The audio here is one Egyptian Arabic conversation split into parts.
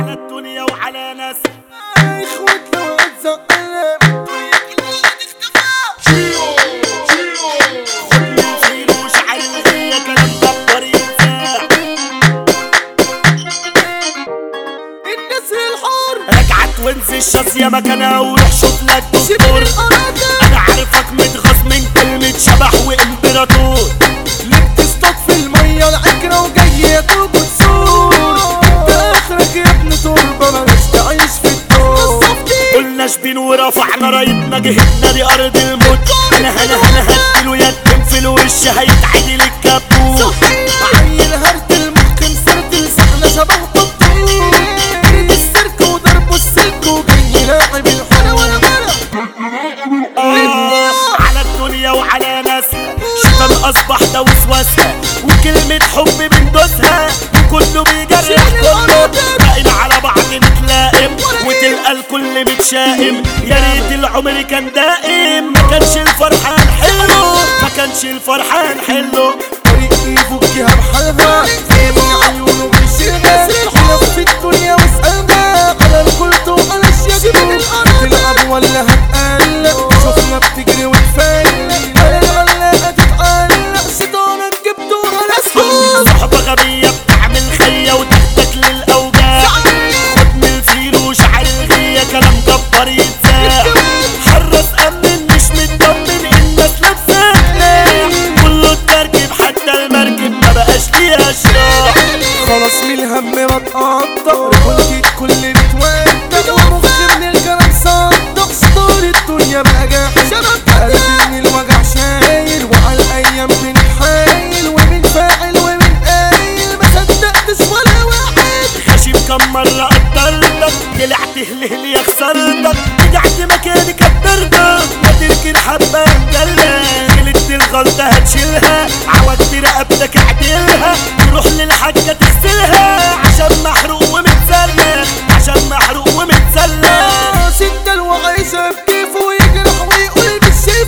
على الدنيا وعلى ناس اخوتنا واتزقنا فيلوش عايزية كلام دبر ينساه النسر الحر رجعت وانزل الشاصية مكانها وروح شوف لك شبه دكتور الأراضي انا عارفك متغاظ من كلمة شبح وامبراطور لك تصطاد في المية العكرة وجاي ياكلك وتسور ده اخرك يا ابن تربة مالكش تعيش في الدور قلنا شبين ورفعنا رايتنا جهتنا دي ارض الموت انا هنا هنا هديله يتم في الوش هيتعدل الكابوس عيل هرت المخ مسرت لسحنا شبه طبطور جريت السيرك وضربوا السلك وجاي لاعب الحلا ولا ولا آه، على الدنيا وعلى ناسها شيطان اصبح ده وسواسها وكلمة حب بندوسها وكله بيجرح كله باقين على بعض متلائم وتلقى الكل متشائم يا ريت العمر كان دائم ما كانش الفرحان حلو ما كانش الفرحان حلو طريق يفكها بحالها من عيونه بيشيلها لف الدنيا واسألها على الكل وعلى الشجر تلعب ولا هتقلق شوفنا بتجري وتفايل على العلاقة تتعلق شيطانك جبته على سكوت صحبة غبية بتعمل خية وتاخدك للأوجاع خد من الفيل وشعر الغية كلام جبار يتذاع حرص أمن مش مطمن الناس لابسة كله التركب حتى المركب ما بقاش ليها شراع خلاص من الهم بتقطع رجولتي الكل بتودع ومخي من الكلام صدق صدور الدنيا بقى جاحد قلبي من الوجع شايل وعلى الايام بنتحايل ومن فاعل ومن قايل ما صدقتش ولا واحد خشيم كم مرة قدرتك طلعت هلهل يا خسرتك رجعت مكاني كبرتك ما تركن حبة مجلة غلطت الغلطة هتشيلها عودت رقبتك اعدلها تروح للحاجة تغسلها عشان محروق ومتسلخ عشان محروق ومتسلخ ستة الوعيشة بكيفه ويجرح ويقول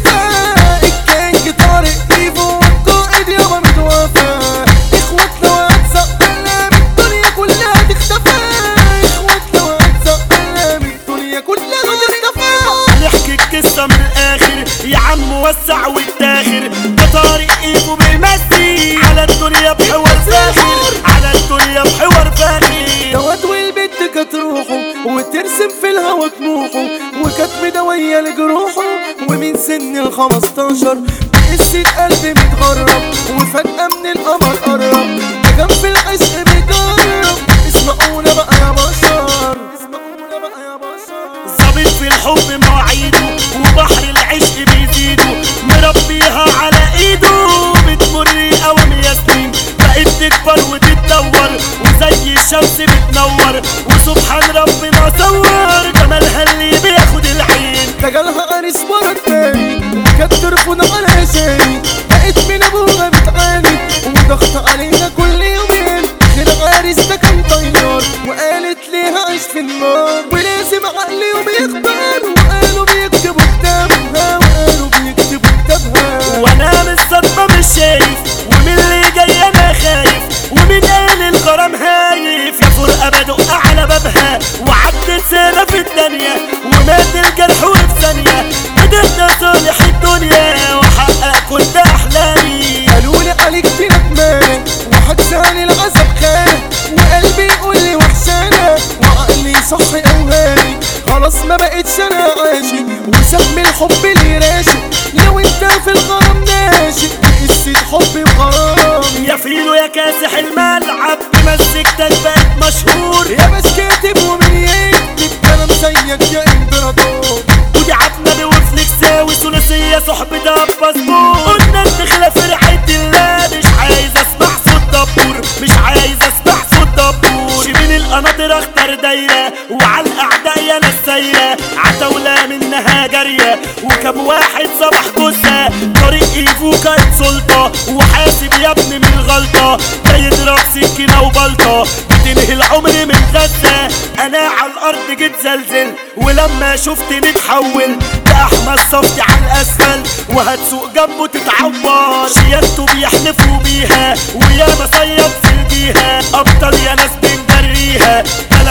بالشفا الكينج طارق ايفو والقائد يابا متوفى اخواتنا وهتسقلنا من الدنيا كلها تختفى اخواتنا وهتسقلنا من الدنيا كلها تختفى نحكي القصة من الآخر يا عم وسع واتاخر ده طارق ايده بيمسي على الدنيا بحوار فاخر على الدنيا بحوار فاخر دوت والبنت كانت روحه وترسم في الهوا طموحه وكانت مدوية لجروحه ومن سن ال 15 بقسة قلبي متغرب وفجأة من القمر قرب ده كان في العشق بيجرب اسمعونا بقى يا بشر اسمعونا بقى يا بشر ظابط في الحب مواعيده وبحر العشق بيزيده مربيها على ايده بتمر اوام ياسمين بقت تكبر وتتدور وزي الشمس بتنور وسبحان ربنا صور جمالها اللي بياخد العين ده جالها عريس مرة تاني وكانت ترفض على شيء بقت من ابوها بتعاني وضغط علينا كل يومين غير عريس ده كان طيار وقالت ليها عيش في النار ولازم عقلي يوم يختار وقالوا بيكتبوا كتابها وقالوا بيكتبوا كتابها وانا من الصدمة مش شايف ومن اللي جاي انا خايف ومن قال الغرام هايف يا فرقة بدق على بابها وعدت سنة في الدنيا ومات الجرح وفي ثانية قدرت صالح الدنيا واحقق كل احلامي قالوا لي عليك ندمان واحد سهل العذاب خان وقلبي يقول لي وحشانة وعقلي صح اوهاني خلاص ما بقتش انا عاشق وسهم الحب اللي راشق لو انت في الغرام ناشق قصة حب بغرام يا فيلو يا كاسح الملعب بمزجتك بقت مشهور يا باش كاتب ومن يكتب كلام زيك يا امبراطور ودي عبنا وفليكساوي ثلاثية صحبتها باسبور قلنا الدخلة فرحة الله مش عايز اسمع صوت دبور مش عايز اسمع صوت دبور شبين القناطر اختار دايرة وعلى الاعداء يا ناس سايرة عتاولة منها جارية وكم واحد صبح جثة طريق ايفو كانت سلطة وحاسب يا ابني من الغلطة ده يضرب سكينة وبلطة بتنهي العمر من غزة انا على الارض جيت زلزل ولما شفتني اتحول ده احمد صفتي على الاسفل وهتسوق جنبه تتعور شيادته بيحلفوا بيها ويا صيد في الجيهة ابطال يا ناس بنجريها بلا شوية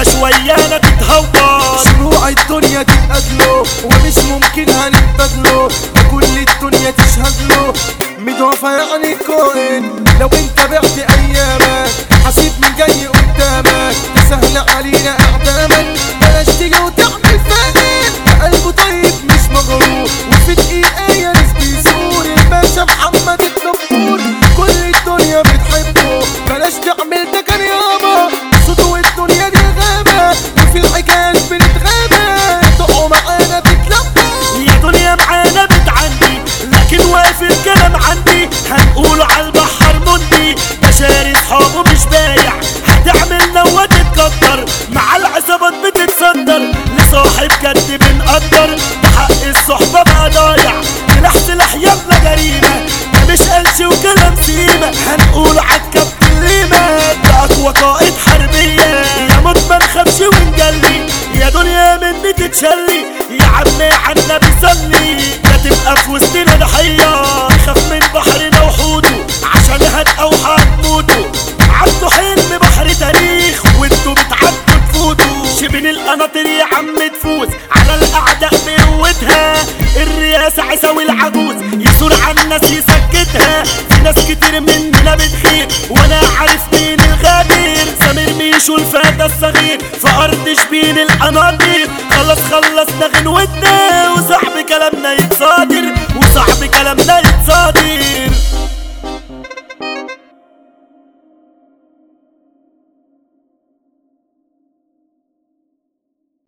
خيانة تتهور شروع الدنيا تتقاتلوا ومش ممكن هنتبادلوا ده كل الدنيا تشهد له مضافة يعني كوين لو انت بعت ايامك حسيب من جاي قدامك ده سهل علينا اعدامك بلاش تيجي وتعمل فاهم ده قلبه طيب مش مغرور وفي دقيقة يا ناس بيزور الباشا محمد الدبور كل الدنيا بتحبه بلاش تعمل ده كان يابا صوته الدنيا دي غابة وفي الحكايات بنتغابى تقعوا معانا تتلبوا يا دنيا معانا بتعدي لكن واقف الكلام عندي هنقوله على البحر مندي ده شاري صحابه مش بايع هتعمل نوة تتكتر مع العصابات بتتصدر لصاحب جد بنقدر ده حق الصحبة بقى ضايع سلاح سلاح يلا جريمة ده مش قلش وكلام سيمة هنقول عالكابتن ليمة ده أقوى قائد حربية يا موت ما نخافش ونجلي يا دنيا مني تتشلي يا عمي عنا بيصلي لا تبقى في وسطنا ضحية خاف من بحرنا وحوته عشان هتقوا هتموتوا عدوا حلم بحر تاريخ وانتوا بتعدوا تفوتوا شبين القناطر يا عم تفوز على الاعداء بقوتها الرئاسة عيسى العجوز يثور على الناس يسكتها في ناس كتير مننا بتخير وانا عارف مين الغدير سمير ميشو الفتى الصغير في ارض شبين القناطير خلص خلصنا غنوتنا وصاحب